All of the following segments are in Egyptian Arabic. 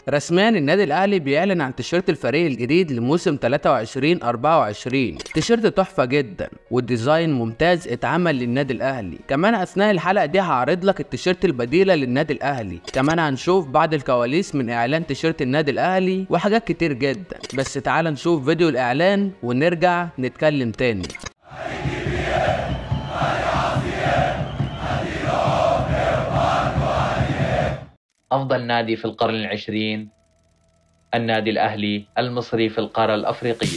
رسميا النادي الاهلي بيعلن عن تيشيرت الفريق الجديد لموسم 23 24 تيشيرت تحفه جدا والديزاين ممتاز اتعمل للنادي الاهلي كمان اثناء الحلقه دي هعرض لك التيشيرت البديله للنادي الاهلي كمان هنشوف بعض الكواليس من اعلان تيشيرت النادي الاهلي وحاجات كتير جدا بس تعال نشوف فيديو الاعلان ونرجع نتكلم تاني أفضل نادي في القرن العشرين النادي الأهلي المصري في القارة الأفريقية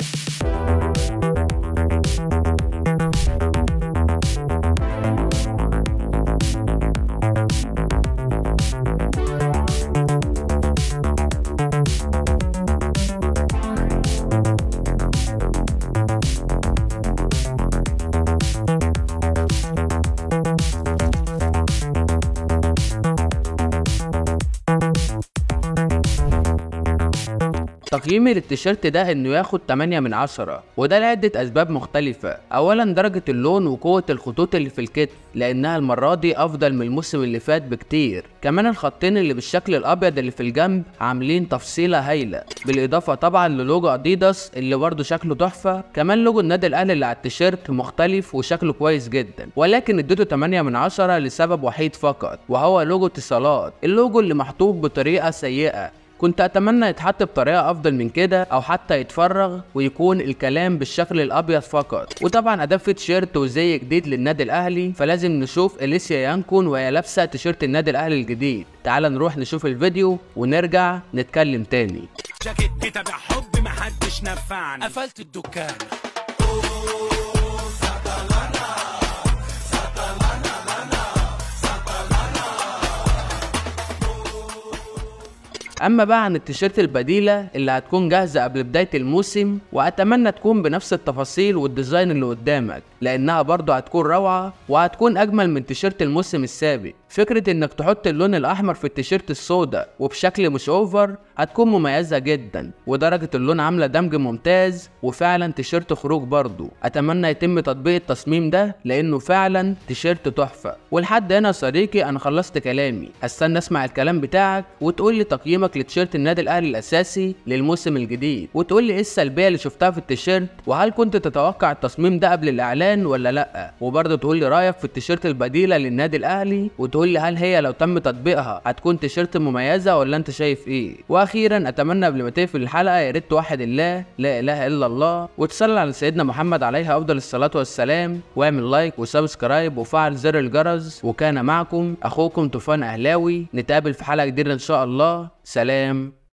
تقييمي للتيشيرت ده انه ياخد 8 من 10 وده لعدة اسباب مختلفة اولا درجة اللون وقوة الخطوط اللي في الكتف لانها المرة دي افضل من الموسم اللي فات بكتير كمان الخطين اللي بالشكل الابيض اللي في الجنب عاملين تفصيلة هايلة بالاضافة طبعا للوجو اديداس اللي برضه شكله تحفة كمان لوجو النادي الاهلي اللي على التيشيرت مختلف وشكله كويس جدا ولكن اديته 8 من 10 لسبب وحيد فقط وهو لوجو اتصالات اللوجو اللي محطوط بطريقة سيئة كنت اتمنى يتحط بطريقه افضل من كده او حتى يتفرغ ويكون الكلام بالشكل الابيض فقط وطبعا ادام في تيشيرت وزي جديد للنادي الاهلي فلازم نشوف اليسيا يانكون وهي لابسه تيشيرت النادي الاهلي الجديد تعال نروح نشوف الفيديو ونرجع نتكلم تاني جاكيت كتاب حب محدش نفعني قفلت الدكان اما بقى عن التيشيرت البديله اللي هتكون جاهزه قبل بدايه الموسم واتمنى تكون بنفس التفاصيل والديزاين اللي قدامك لانها برضه هتكون روعه وهتكون اجمل من تيشيرت الموسم السابق فكره انك تحط اللون الاحمر في التيشيرت السوداء وبشكل مش اوفر هتكون مميزه جدا ودرجه اللون عامله دمج ممتاز وفعلا تيشيرت خروج برضه اتمنى يتم تطبيق التصميم ده لانه فعلا تيشيرت تحفه ولحد هنا يا صديقي انا خلصت كلامي استنى اسمع الكلام بتاعك وتقول لي تقييمك لتيشيرت النادي الاهلي الاساسي للموسم الجديد وتقول لي ايه السلبيه اللي شفتها في التيشيرت وهل كنت تتوقع التصميم ده قبل الاعلان ولا لا وبرضه تقول لي رايك في التيشيرت البديله للنادي الاهلي وتقول لي هل هي لو تم تطبيقها هتكون تيشيرت مميزه ولا انت شايف ايه واخيرا اتمنى قبل ما تقفل الحلقه يا ريت توحد الله لا اله الا الله وتصلي على سيدنا محمد عليه افضل الصلاه والسلام واعمل لايك وسبسكرايب وفعل زر الجرس وكان معكم اخوكم طوفان اهلاوي نتقابل في حلقه جديده ان شاء الله سلام